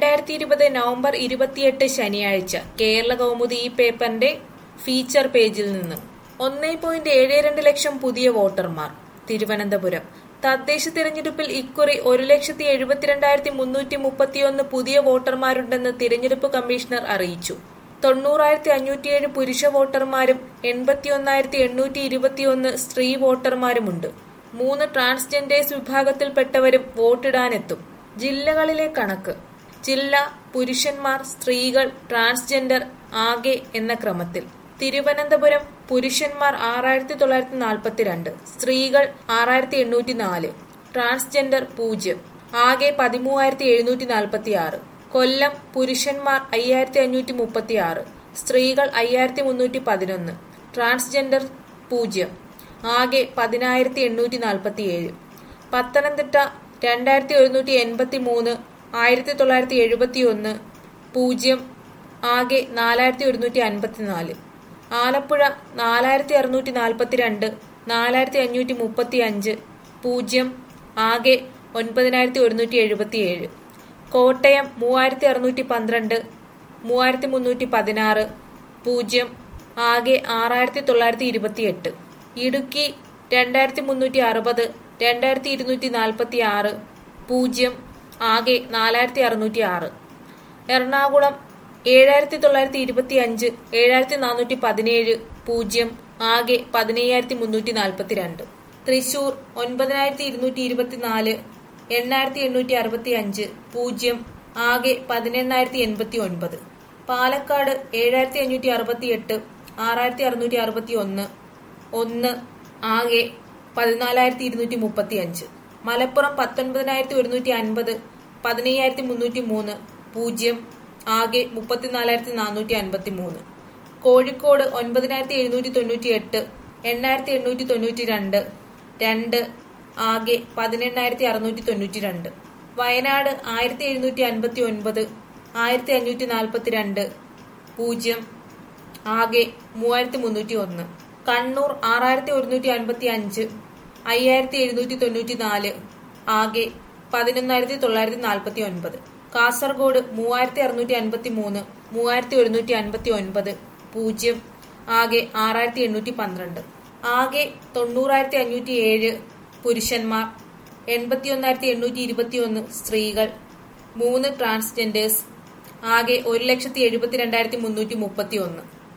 രണ്ടായിരത്തി ഇരുപത് നവംബർ ഇരുപത്തിയെട്ട് ശനിയാഴ്ച കേരള കൗമുദി ഈ പേപ്പറിന്റെ ഫീച്ചർ പേജിൽ നിന്ന് ഒന്നേ പോയിന്റ് ഏഴ് രണ്ട് ലക്ഷം പുതിയ വോട്ടർമാർ തിരുവനന്തപുരം തദ്ദേശ തിരഞ്ഞെടുപ്പിൽ ഇക്കുറി ഒരു ലക്ഷത്തി എഴുപത്തിരണ്ടായിരത്തി മുന്നൂറ്റി മുപ്പത്തിയൊന്ന് പുതിയ വോട്ടർമാരുണ്ടെന്ന് തിരഞ്ഞെടുപ്പ് കമ്മീഷണർ അറിയിച്ചു തൊണ്ണൂറായിരത്തി അഞ്ഞൂറ്റിയേഴ് പുരുഷ വോട്ടർമാരും എൺപത്തിയൊന്നായിരത്തി എണ്ണൂറ്റി ഇരുപത്തിയൊന്ന് സ്ത്രീ വോട്ടർമാരുമുണ്ട് മൂന്ന് ട്രാൻസ്ജെൻഡേഴ്സ് വിഭാഗത്തിൽപ്പെട്ടവരും വോട്ടിടാനെത്തും ജില്ലകളിലെ കണക്ക് ജില്ല പുരുഷന്മാർ സ്ത്രീകൾ ട്രാൻസ്ജെൻഡർ ആകെ എന്ന ക്രമത്തിൽ തിരുവനന്തപുരം പുരുഷന്മാർ ആറായിരത്തി തൊള്ളായിരത്തി നാൽപ്പത്തിരണ്ട് സ്ത്രീകൾ ആറായിരത്തി എണ്ണൂറ്റി നാല് ട്രാൻസ്ജെൻഡർ പൂജ്യം ആകെ പതിമൂവായിരത്തി എഴുന്നൂറ്റി നാൽപ്പത്തി ആറ് കൊല്ലം പുരുഷന്മാർ അയ്യായിരത്തി അഞ്ഞൂറ്റി മുപ്പത്തി ആറ് സ്ത്രീകൾ അയ്യായിരത്തി മുന്നൂറ്റി പതിനൊന്ന് ട്രാൻസ്ജെൻഡർ പൂജ്യം ആകെ പതിനായിരത്തി എണ്ണൂറ്റി നാൽപ്പത്തി ഏഴ് പത്തനംതിട്ട രണ്ടായിരത്തി ഒരുന്നൂറ്റി എൺപത്തി മൂന്ന് ആയിരത്തി തൊള്ളായിരത്തി എഴുപത്തി ഒന്ന് പൂജ്യം ആകെ നാലായിരത്തി ഒരുന്നൂറ്റി അൻപത്തിനാല് ആലപ്പുഴ നാലായിരത്തി അറുന്നൂറ്റി നാൽപ്പത്തിരണ്ട് നാലായിരത്തി അഞ്ഞൂറ്റി മുപ്പത്തി അഞ്ച് പൂജ്യം ആകെ ഒൻപതിനായിരത്തി ഒരുന്നൂറ്റി എഴുപത്തിയേഴ് കോട്ടയം മൂവായിരത്തി അറുന്നൂറ്റി പന്ത്രണ്ട് മൂവായിരത്തി മുന്നൂറ്റി പതിനാറ് പൂജ്യം ആകെ ആറായിരത്തി തൊള്ളായിരത്തി ഇരുപത്തിയെട്ട് ഇടുക്കി രണ്ടായിരത്തി മുന്നൂറ്റി അറുപത് രണ്ടായിരത്തി ഇരുന്നൂറ്റി നാൽപ്പത്തി ആറ് പൂജ്യം ആകെ നാലായിരത്തി അറുന്നൂറ്റി ആറ് എറണാകുളം ഏഴായിരത്തി തൊള്ളായിരത്തി ഇരുപത്തി അഞ്ച് ഏഴായിരത്തി നാനൂറ്റി പതിനേഴ് പൂജ്യം ആകെ പതിനയ്യായിരത്തി മുന്നൂറ്റി നാൽപ്പത്തി രണ്ട് തൃശൂർ ഒൻപതിനായിരത്തി ഇരുന്നൂറ്റി ഇരുപത്തിനാല് എണ്ണായിരത്തി എണ്ണൂറ്റി അറുപത്തി അഞ്ച് പൂജ്യം ആകെ പതിനെണ്ണായിരത്തി എൺപത്തി ഒൻപത് പാലക്കാട് ഏഴായിരത്തി അഞ്ഞൂറ്റി അറുപത്തി എട്ട് ആറായിരത്തി അറുന്നൂറ്റി അറുപത്തി ഒന്ന് ഒന്ന് ആകെ പതിനാലായിരത്തി ഇരുന്നൂറ്റി മുപ്പത്തി അഞ്ച് മലപ്പുറം പത്തൊൻപതിനായിരത്തി ഒരുന്നൂറ്റി അൻപത് പതിനയ്യായിരത്തി മുന്നൂറ്റി മൂന്ന് പൂജ്യം ആകെ മുപ്പത്തിനാലായിരത്തി നാനൂറ്റി അൻപത്തി മൂന്ന് കോഴിക്കോട് ഒൻപതിനായിരത്തി എഴുന്നൂറ്റി തൊണ്ണൂറ്റി എട്ട് എണ്ണായിരത്തി എണ്ണൂറ്റി തൊണ്ണൂറ്റി രണ്ട് രണ്ട് ആകെ പതിനെണ്ണായിരത്തി അറുന്നൂറ്റി തൊണ്ണൂറ്റി രണ്ട് വയനാട് ആയിരത്തി എഴുന്നൂറ്റി അൻപത്തി ഒൻപത് ആയിരത്തി അഞ്ഞൂറ്റി നാൽപ്പത്തി രണ്ട് പൂജ്യം ആകെ മൂവായിരത്തി മുന്നൂറ്റി ഒന്ന് കണ്ണൂർ ആറായിരത്തി ഒരുന്നൂറ്റി അൻപത്തി അഞ്ച് അയ്യായിരത്തി എഴുന്നൂറ്റി തൊണ്ണൂറ്റി നാല് ആകെ പതിനൊന്നായിരത്തി തൊള്ളായിരത്തി നാൽപ്പത്തി ഒൻപത് കാസർഗോഡ് മൂവായിരത്തി അറുന്നൂറ്റി അൻപത്തി മൂന്ന് മൂവായിരത്തി ഒരുന്നൂറ്റി അൻപത്തി ഒൻപത് പൂജ്യം ആകെ ആറായിരത്തി എണ്ണൂറ്റി പന്ത്രണ്ട് ആകെ തൊണ്ണൂറായിരത്തി അഞ്ഞൂറ്റി ഏഴ് പുരുഷന്മാർ എൺപത്തിയൊന്നായിരത്തി എണ്ണൂറ്റി ഇരുപത്തിയൊന്ന് സ്ത്രീകൾ മൂന്ന് ട്രാൻസ്ജെൻഡേഴ്സ് ആകെ ഒരു ലക്ഷത്തി എഴുപത്തിരണ്ടായിരത്തി മുന്നൂറ്റി മുപ്പത്തി ഒന്ന്